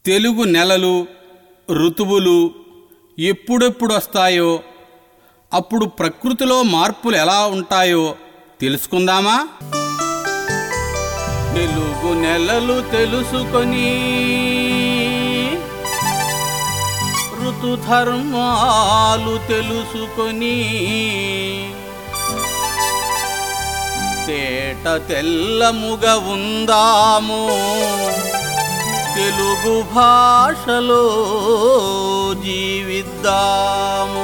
తెలుగు నెలలు ఋతువులు ఎప్పుడెప్పుడు వస్తాయో అప్పుడు ప్రకృతిలో మార్పులు ఎలా ఉంటాయో తెలుసుకుందామా తెలుగు నెలలు తెలుసుకొని ఋతుధర్మాలు తెలుసుకొని తేట తెల్లముగ ఉందాము తెలుగు భాషలో జీవిద్దాము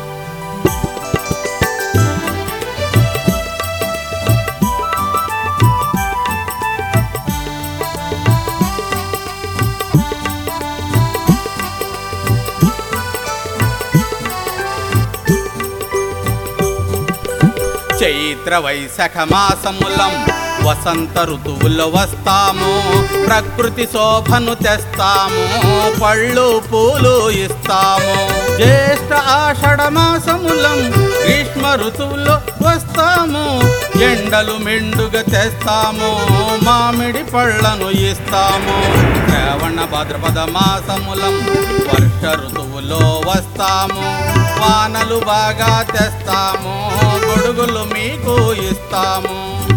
చైత్ర వైశాఖ మాసములం వసంత ఋతువుల్లో వస్తాము ప్రకృతి శోభను తెస్తాము పళ్ళు పూలు ఇస్తాము జ్యేష్ఠ ఆషాఢ మాసములం గ్రీష్మ ఋతువుల్లో వస్తాము ఎండలు మెండుగా తెస్తాము మామిడి పళ్ళను ఇస్తాము శ్రావణ భాద్రపద మాసములం వర్ష ఋతువులో వస్తాము వానలు బాగా తెస్తాము గొడుగులు మీకు ఇస్తాము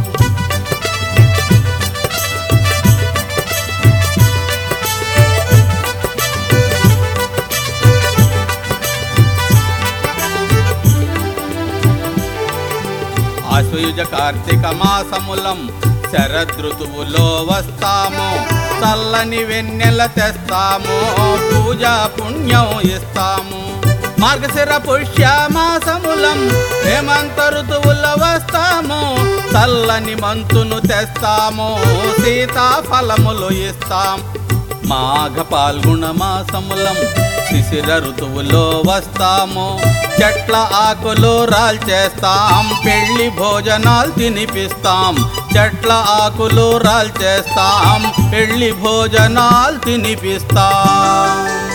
ఆశ్వయుజ కార్తీక మాసములం శరదృతువులో వస్తాము చల్లని వెన్నెల తెస్తాము పూజా పుణ్యం ఇస్తాము మార్గశిర పుష్య మాసములం హేమంత ఋతువుల్లో వస్తాము చల్లని మంతును తెస్తాము సీతాఫలములు ఇస్తాం మాఘ పాల్గొన మాసములం శిశిర ఋతువులో వస్తాము చెట్ల ఆకులు రాల్చేస్తాం పెళ్లి భోజనాలు తినిపిస్తాం చెట్ల ఆకులు రాల్చేస్తాం పెళ్లి భోజనాలు తినిపిస్తాం